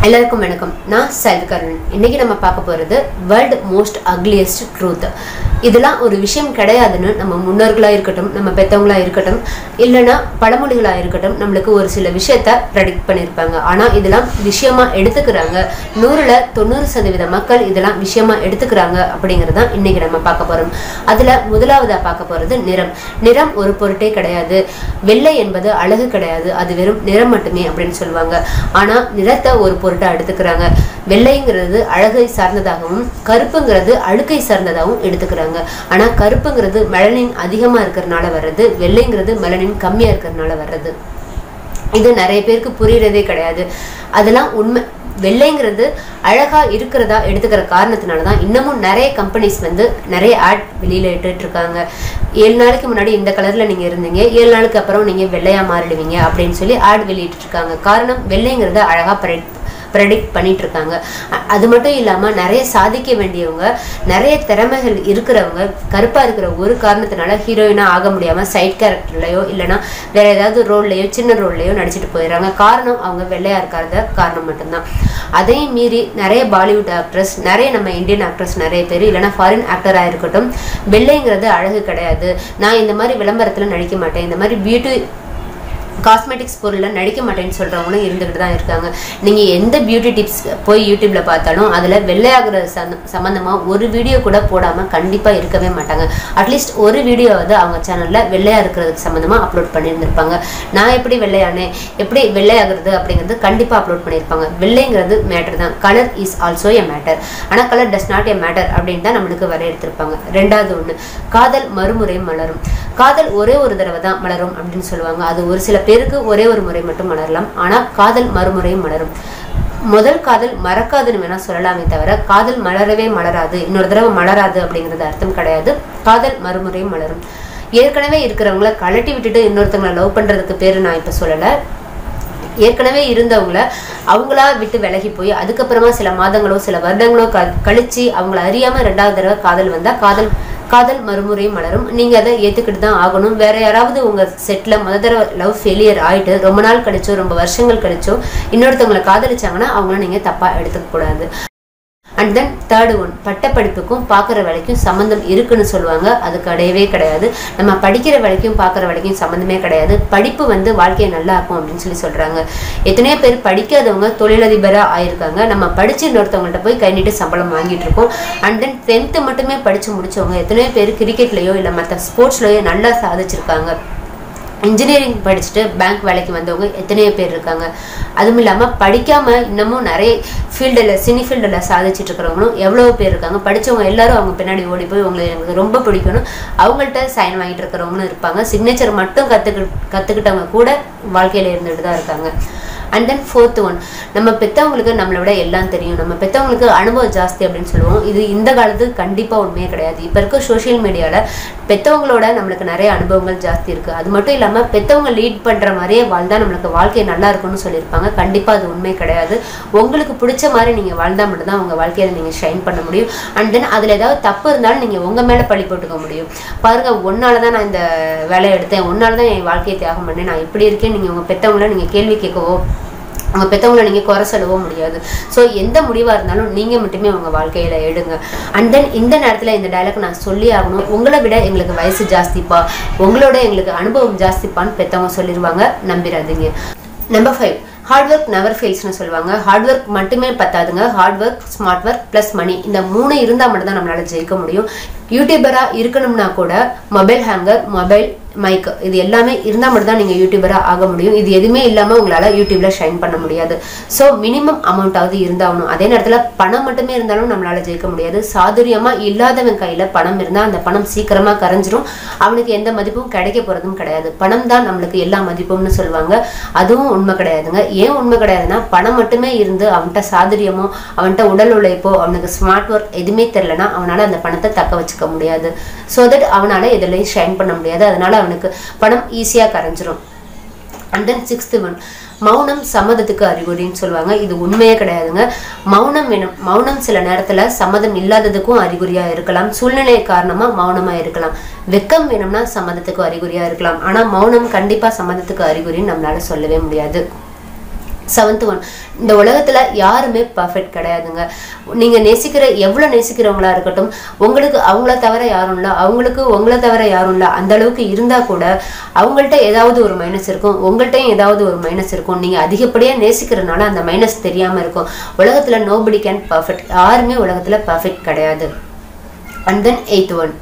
எல்லாருக்கும் வணக்கம் நான் சைல்கரன் இன்னைக்கு நம்ம பார்க்க போகிறது வேர்ல்டு மோஸ்ட் அக்லியஸ்ட் ட்ரூத் இதெல்லாம் ஒரு விஷயம் கிடையாதுன்னு நம்ம முன்னோர்களாக இருக்கட்டும் நம்ம பெற்றவங்களா இருக்கட்டும் இல்லைன்னா பழமொழிகளாக இருக்கட்டும் நம்மளுக்கு ஒரு சில விஷயத்த ப்ரெடிக்ட் பண்ணியிருப்பாங்க ஆனால் இதெல்லாம் விஷயமா எடுத்துக்கிறாங்க நூறில் தொண்ணூறு சதவீத மக்கள் இதெல்லாம் விஷயமா எடுத்துக்கிறாங்க அப்படிங்கிறது தான் இன்னைக்கு நம்ம பார்க்க போகிறோம் அதில் முதலாவதாக பார்க்க போகிறது நிறம் நிறம் ஒரு பொருட்டே கிடையாது வெள்ளை என்பது அழகு கிடையாது அது வெறும் நிறம் மட்டுமே அப்படின்னு சொல்லுவாங்க ஆனால் நிறத்தை ஒரு பொருட்டா எடுத்துக்கிறாங்க வெள்ளைங்கிறது அழகை சார்ந்ததாகவும் கருப்புங்கிறது அழுக்கை சார்ந்ததாகவும் எடுத்துக்கிறாங்க ஆனா கருப்புங்கிறது மெலனின் அதிகமா இருக்கிறதுனால வர்றது வெள்ளைங்கிறது மெலனின் கம்மியா இருக்கிறதுனால வர்றது இது நிறைய பேருக்கு புரியறதே கிடையாது அதெல்லாம் உண்மை வெள்ளைங்கிறது அழகா இருக்கிறதா எடுத்துக்கிற காரணத்தினால தான் இன்னமும் நிறைய கம்பெனிஸ் வந்து நிறைய ஆட் வெளியில இட்டுட்டு இருக்காங்க ஏழு நாளைக்கு முன்னாடி இந்த கலர்ல நீங்க இருந்தீங்க ஏழு நாளுக்கு அப்புறம் நீங்க வெள்ளையா மாறிடுவீங்க அப்படின்னு சொல்லி ஆட் வெளியிட்டு இருக்காங்க காரணம் வெள்ளைங்கிறது அழகா ப்ரெட் ப்ரெடிக்ட் பண்ணிட்டு இருக்காங்க அ- அது மட்டும் இல்லாம நிறைய சாதிக்க வேண்டியவங்க நிறைய திறமைகள் இருக்கிறவங்க கருப்பா இருக்கிற ஒரு காரணத்தினால ஹீரோயினா ஆக முடியாம சைட் கேரக்டர்லயோ இல்லைன்னா வேற ஏதாவது ரோல்லையோ சின்ன ரோல்லையோ நடிச்சிட்டு போயிடுறாங்க காரணம் அவங்க வெள்ளையா இருக்கிறத காரணம் மட்டும்தான் அதையும் மீறி நிறைய பாலிவுட் ஆக்ட்ரஸ் நிறைய நம்ம இந்தியன் ஆக்ட்ரஸ் நிறைய பேர் இல்லைன்னா ஃபாரின் ஆக்டராக இருக்கட்டும் வெள்ளைங்கிறது அழகு கிடையாது நான் இந்த மாதிரி விளம்பரத்துல நடிக்க மாட்டேன் இந்த மாதிரி பியூட்டி காஸ்மெட்டிக்ஸ் பொருளில் நடிக்க மாட்டேன்னு சொல்கிறவங்களும் இருந்துகிட்டு தான் இருக்காங்க நீங்கள் எந்த பியூட்டி டிப்ஸ் போய் யூடியூப்ல பார்த்தாலும் அதில் வெள்ளையாகிற சந்த சம்மந்தமாக ஒரு வீடியோ கூட போடாமல் கண்டிப்பாக இருக்கவே மாட்டாங்க அட்லீஸ்ட் ஒரு வீடியோவாவது அவங்க சேனலில் வெள்ளையா இருக்கிறதுக்கு சம்மந்தமாக அப்லோட் பண்ணியிருந்திருப்பாங்க நான் எப்படி வெள்ளையானேன் எப்படி வெள்ளையாகிறது அப்படிங்கிறது கண்டிப்பாக அப்லோட் பண்ணியிருப்பாங்க வெள்ளைங்கிறது மேட்டர் தான் colour is also a matter ஆனால் colour does not a matter அப்படின்னு தான் நம்மளுக்கு வரையறுத்திருப்பாங்க ரெண்டாவது ஒன்று காதல் மறுமுறை மலரும் காதல் ஒரே ஒரு தடவை தான் மலரும் அப்படின்னு சொல்லுவாங்க அது ஒரு சில பேருக்கு ஒரே ஒரு முறை மட்டும் மலரலாம் ஆனால் காதல் மறுமுறையும் மலரும் முதல் காதல் மறக்காதுன்னு வேணா சொல்லலாமே தவிர காதல் மலரவே மலராது இன்னொரு தடவை மலராது அப்படிங்கிறது அர்த்தம் கிடையாது காதல் மறுமுறையும் மலரும் ஏற்கனவே இருக்கிறவங்கள கழட்டி விட்டுட்டு இன்னொருத்தவங்களை லவ் பண்றதுக்கு பேரு நான் இப்ப சொல்லலை ஏற்கனவே இருந்தவங்கள அவங்களா விட்டு விலகி போய் அதுக்கப்புறமா சில மாதங்களோ சில வருடங்களோ க கழிச்சு அவங்கள அறியாம ரெண்டாவது தடவை காதல் வந்தா காதல் காதல் மறுமுறையும் மலரும் நீங்க அதை ஏத்துக்கிட்டு தான் ஆகணும் வேற யாராவது உங்க செட்ல முத தடவை லவ் ஃபெயிலியர் ஆயிட்டு ரொம்ப நாள் கழிச்சோ ரொம்ப வருஷங்கள் கழிச்சோ இன்னொருத்தவங்களை காதலிச்சாங்கன்னா அவங்கள நீங்க தப்பா எடுத்துக்க கூடாது அண்ட் தென் தேர்டு ஒன் பட்டப்படிப்புக்கும் பார்க்குற வேலைக்கும் சம்மந்தம் இருக்குன்னு சொல்லுவாங்க அது கிடையவே கிடையாது நம்ம படிக்கிற வேலைக்கும் பார்க்குற வேலைக்கும் சம்மந்தமே கிடையாது படிப்பு வந்து வாழ்க்கையை நல்லா ஆக்கும் அப்படின்னு சொல்லி சொல்கிறாங்க எத்தனையோ பேர் படிக்காதவங்க தொழிலதிபராக ஆயிருக்காங்க நம்ம படிச்சு இன்னொருத்தவங்கள்ட்ட போய் கை நீட்டு சம்பளம் வாங்கிட்டு இருக்கோம் அண்ட் தென் டென்த்து மட்டுமே படித்து முடிச்சவங்க எத்தனையோ பேர் கிரிக்கெட்லேயோ இல்லை மற்ற ஸ்போர்ட்ஸ்லையோ நல்லா சாதிச்சிருக்காங்க இன்ஜினியரிங் படிச்சுட்டு பேங்க் வேலைக்கு வந்தவங்க எத்தனையோ பேர் இருக்காங்க அதுவும் இல்லாமல் படிக்காமல் இன்னமும் நிறைய ஃபீல்டில் சினி ஃபீல்டில் சாதிச்சுட்டு இருக்கிறவங்களும் எவ்வளோ பேர் இருக்காங்க படிச்சவங்க எல்லாரும் அவங்க பின்னாடி ஓடி போய் உங்களை எனக்கு ரொம்ப பிடிக்கணும் அவங்கள்ட்ட சைன் வாங்கிட்டு இருக்கிறவங்களும் இருப்பாங்க சிக்னேச்சர் மட்டும் கற்றுக்கு கற்றுக்கிட்டவங்க கூட வாழ்க்கையில் இருந்துட்டு தான் இருக்காங்க அண்ட் தென் ஃபோர்த் ஒன் நம்ம பெற்றவங்களுக்கு நம்மளை விட எல்லாம் தெரியும் நம்ம பெற்றவங்களுக்கு அனுபவம் ஜாஸ்தி அப்படின்னு சொல்லுவோம் இது இந்த காலத்து கண்டிப்பாக உண்மையே கிடையாது இப்போ இருக்க சோஷியல் மீடியாவில் பெற்றவங்களோட நம்மளுக்கு நிறைய அனுபவங்கள் ஜாஸ்தி இருக்குது அது மட்டும் இல்லாமல் பெற்றவங்க லீட் பண்ணுற மாதிரியே வாழ்ந்தா நம்மளுக்கு வாழ்க்கை நல்லா இருக்கும்னு சொல்லியிருப்பாங்க கண்டிப்பாக அது உண்மை கிடையாது உங்களுக்கு பிடிச்ச மாதிரி நீங்கள் வாழ்ந்தால் மட்டும்தான் உங்கள் வாழ்க்கையில நீங்கள் ஷைன் பண்ண முடியும் அண்ட் தென் அதில் ஏதாவது தப்பு இருந்தாலும் நீங்கள் உங்கள் மேலே பழி போட்டுக்க முடியும் பாருங்க ஒன்னால தான் நான் இந்த வேலையை எடுத்தேன் ஒன்னால தான் என் வாழ்க்கையை தியாகம் பண்ணேன் நான் இப்படி இருக்கேன் நீங்கள் உங்கள் பெற்றவங்கள நீங்கள் கேள்வி கேட்கவோ உங்கள் பெற்றவங்களை நீங்கள் குறை சொல்லவோ முடியாது ஸோ எந்த முடிவாக இருந்தாலும் நீங்கள் மட்டுமே உங்கள் வாழ்க்கையில் எடுங்க அண்ட் தென் இந்த நேரத்தில் இந்த டயலாக் நான் சொல்லி ஆகணும் உங்களை விட எங்களுக்கு வயசு ஜாஸ்திப்பா உங்களோட எங்களுக்கு அனுபவம் ஜாஸ்திப்பான்னு பெற்றவங்க சொல்லிடுவாங்க நம்பிடாதீங்க number five hard work never ஃபெயில்ஸ்னு சொல்லுவாங்க ஹார்ட் ஒர்க் மட்டுமே பத்தாதுங்க hard work smart work plus money இந்த மூணு இருந்தால் மட்டும்தான் நம்மளால ஜெயிக்க முடியும் யூடியூபராக இருக்கணும்னா கூட மொபைல் ஹேங்கர் மொபைல் மைக் இது எல்லாமே இருந்தால் மட்டும்தான் நீங்கள் யூடியூபராக ஆக முடியும் இது எதுவுமே இல்லாமல் உங்களால் யூடியூப்ல ஷைன் பண்ண முடியாது ஸோ மினிமம் அமௌண்ட்டாவது இருந்தாகணும் அதே நேரத்தில் பணம் மட்டுமே இருந்தாலும் நம்மளால ஜெயிக்க முடியாது சாதுரியமாக இல்லாதவன் கையில் பணம் இருந்தால் அந்த பணம் சீக்கிரமாக கரைஞ்சிரும் அவனுக்கு எந்த மதிப்பும் கிடைக்க போகிறதும் கிடையாது பணம் தான் நம்மளுக்கு எல்லா மதிப்பும்னு சொல்லுவாங்க அதுவும் உண்மை கிடையாதுங்க ஏன் உண்மை கிடையாதுன்னா பணம் மட்டுமே இருந்து அவன்கிட்ட சாதுரியமோ அவன்கிட்ட உடல் உழைப்போ அவனுக்கு ஸ்மார்ட் ஒர்க் எதுவுமே தெரிலனா அவனால் அந்த பணத்தை தக்க வச்சுக்க முடியாது ஸோ தட் அவனால் எதுலையும் ஷைன் பண்ண முடியாது அதனால அவனுக்கு பணம் ஈஸியாக கரைஞ்சிரும் அண்ட் தென் சிக்ஸ்த்து ஒன் மௌனம் சம்மதத்துக்கு அறிகுறின்னு சொல்லுவாங்க இது உண்மையே கிடையாதுங்க மௌனம் வேணும் மௌனம் சில நேரத்துல சம்மதம் இல்லாததுக்கும் அறிகுறியா இருக்கலாம் சூழ்நிலை காரணமா மௌனமா இருக்கலாம் வெக்கம் வேணும்னா சம்மதத்துக்கு அறிகுறியா இருக்கலாம் ஆனா மௌனம் கண்டிப்பா சம்மதத்துக்கு அறிகுறின்னு நம்மளால சொல்லவே முடியாது செவன்த் ஒன் இந்த உலகத்துல யாருமே பர்ஃபெக்ட் கிடையாதுங்க நீங்க நேசிக்கிற எவ்வளவு நேசிக்கிறவங்களா இருக்கட்டும் உங்களுக்கு அவங்கள தவிர யாரும் இல்லை அவங்களுக்கு உங்களை தவிர யாரும் இல்லை அந்த அளவுக்கு இருந்தா கூட அவங்கள்ட்ட ஏதாவது ஒரு மைனஸ் இருக்கும் உங்கள்கிட்டயும் ஏதாவது ஒரு மைனஸ் இருக்கும் நீங்க அதிகப்படியா நேசிக்கிறதுனால அந்த மைனஸ் தெரியாம இருக்கும் உலகத்துல நோபடி கேன் பர்ஃபெக்ட் யாருமே உலகத்துல பர்ஃபெக்ட் கிடையாது அண்ட் தென் எயித் ஒன்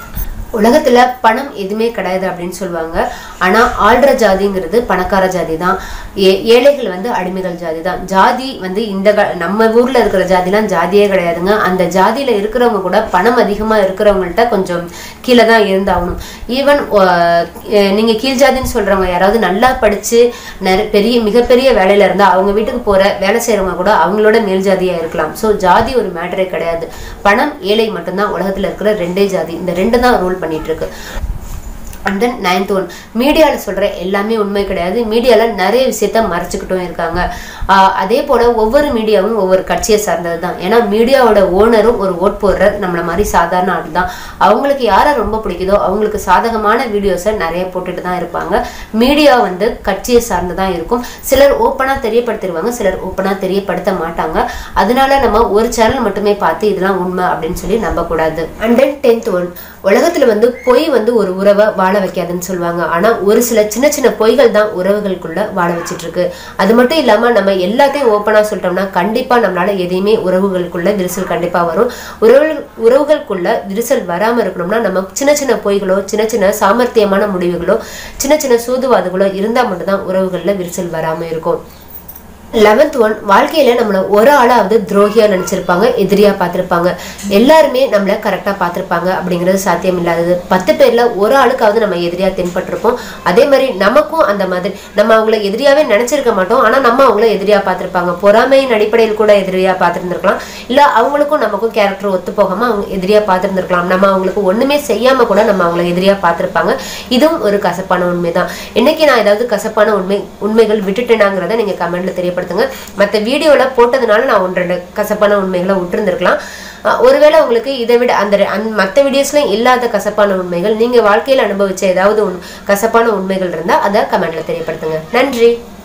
உலகத்துல பணம் எதுவுமே கிடையாது அப்படின்னு சொல்லுவாங்க ஆனா ஆள்ற ஜாதிங்கிறது பணக்கார ஜாதி தான் ஏ ஏழைகள் வந்து அடிமைகள் ஜாதி தான் ஜாதி வந்து இந்த க- நம்ம ஊர்ல இருக்கிற ஜாதிலாம் ஜாதியே கிடையாதுங்க அந்த ஜாதியில இருக்கிறவங்க கூட பணம் அதிகமா இருக்கிறவங்கள்ட்ட கொஞ்சம் கீழே தான் இருந்தாகணும் ஈவன் நீங்க கீழ் ஜாதின்னு சொல்றவங்க யாராவது நல்லா படிச்சு நிறைய பெரிய மிகப்பெரிய வேலையில இருந்தா அவங்க வீட்டுக்கு போற வேலை செய்யறவங்க கூட அவங்களோட மேல் ஜாதியா இருக்கலாம் ஸோ ஜாதி ஒரு மேட்டரே கிடையாது பணம் ஏழை மட்டும்தான் உலகத்துல இருக்கிற ரெண்டே ஜாதி இந்த ரெண்டு தான் ரூல் பண்ணிட்டு இருக்கு அண்ட் தென் நைன்த் ஒன் மீடியாவில் சொல்கிற எல்லாமே உண்மை கிடையாது மீடியாவில் நிறைய விஷயத்த மறைச்சிக்கிட்டும் இருக்காங்க ஆஹ் அதே போல் ஒவ்வொரு மீடியாவும் ஒவ்வொரு கட்சியை சார்ந்தது தான் ஏன்னா மீடியாவோட ஓனரும் ஒரு ஓட் போடுற நம்மள மாதிரி சாதாரண ஆள் தான் அவங்களுக்கு யாரை ரொம்ப பிடிக்குதோ அவங்களுக்கு சாதகமான வீடியோஸை நிறைய போட்டுட்டு தான் இருப்பாங்க மீடியா வந்து கட்சியை சார்ந்து தான் இருக்கும் சிலர் ஓப்பனாக தெரியப்படுத்திடுவாங்க சிலர் ஓப்பனாக தெரியப்படுத்த மாட்டாங்க அதனால நம்ம ஒரு சேனல் மட்டுமே பார்த்து இதெல்லாம் உண்மை அப்படின்னு சொல்லி நம்பக்கூடாது அண்ட் தென் டென்த் ஒன் உலகத்துல வந்து பொய் வந்து ஒரு உறவை வாழ வைக்காதுன்னு சொல்லுவாங்க ஆனா ஒரு சில சின்ன சின்ன பொய்கள் தான் உறவுகளுக்குள்ள வாழ வச்சிட்டு இருக்கு அது மட்டும் இல்லாம நம்ம எல்லாத்தையும் ஓப்பனா சொல்லிட்டோம்னா கண்டிப்பா நம்மளால எதையுமே உறவுகளுக்குள்ள விரிசல் கண்டிப்பா வரும் உறவு உறவுகளுக்குள்ள விரிசல் வராம இருக்கணும்னா நம்ம சின்ன சின்ன பொய்களோ சின்ன சின்ன சாமர்த்தியமான முடிவுகளோ சின்ன சின்ன சூதுவாதுகளோ இருந்தா மட்டும்தான் உறவுகள்ல விரிசல் வராம இருக்கும் லெவன்த் ஒன் வாழ்க்கையில நம்மளை ஒரு ஆளாவது துரோகியா நினைச்சிருப்பாங்க எதிரியா பார்த்திருப்பாங்க எல்லாருமே நம்மள கரெக்டா பார்த்திருப்பாங்க அப்படிங்கிறது சாத்தியம் இல்லாதது பத்து பேர்ல ஒரு ஆளுக்காவது நம்ம எதிரியா தென்பட்டிருப்போம் அதே மாதிரி நமக்கும் அந்த மாதிரி நம்ம அவங்கள எதிரியாவே நினைச்சிருக்க மாட்டோம் ஆனா நம்ம அவங்கள எதிரியா பார்த்திருப்பாங்க பொறாமையின் அடிப்படையில் கூட எதிரியா பார்த்திருந்திருக்கலாம் இல்ல அவங்களுக்கும் நமக்கும் கேரக்டர் ஒத்து போகாம அவங்க எதிரியா பார்த்திருந்திருக்கலாம் நம்ம அவங்களுக்கு ஒண்ணுமே செய்யாம கூட நம்ம அவங்கள எதிரியா பார்த்திருப்பாங்க இதுவும் ஒரு கசப்பான உண்மைதான் இன்னைக்கு நான் ஏதாவது கசப்பான உண்மை உண்மைகள் விட்டுட்டேனாங்கிறத நீங்க கமெண்ட்ல தெரியப்படுத்துங்க மற்ற வீடியோல போட்டதுனால நான் ஒன்று ரெண்டு கசப்பான உண்மைகளை விட்டுருந்துருக்கலாம் அஹ் ஒருவேளை உங்களுக்கு இதை விட அந்த அந்த மற்ற வீடியோஸ்லாம் இல்லாத கசப்பான உண்மைகள் நீங்க வாழ்க்கையில் அனுபவிச்ச ஏதாவது உண்- கசப்பான உண்மைகள் இருந்தா அதை கமெண்ட்ல தெரியப்படுத்துங்க நன்றி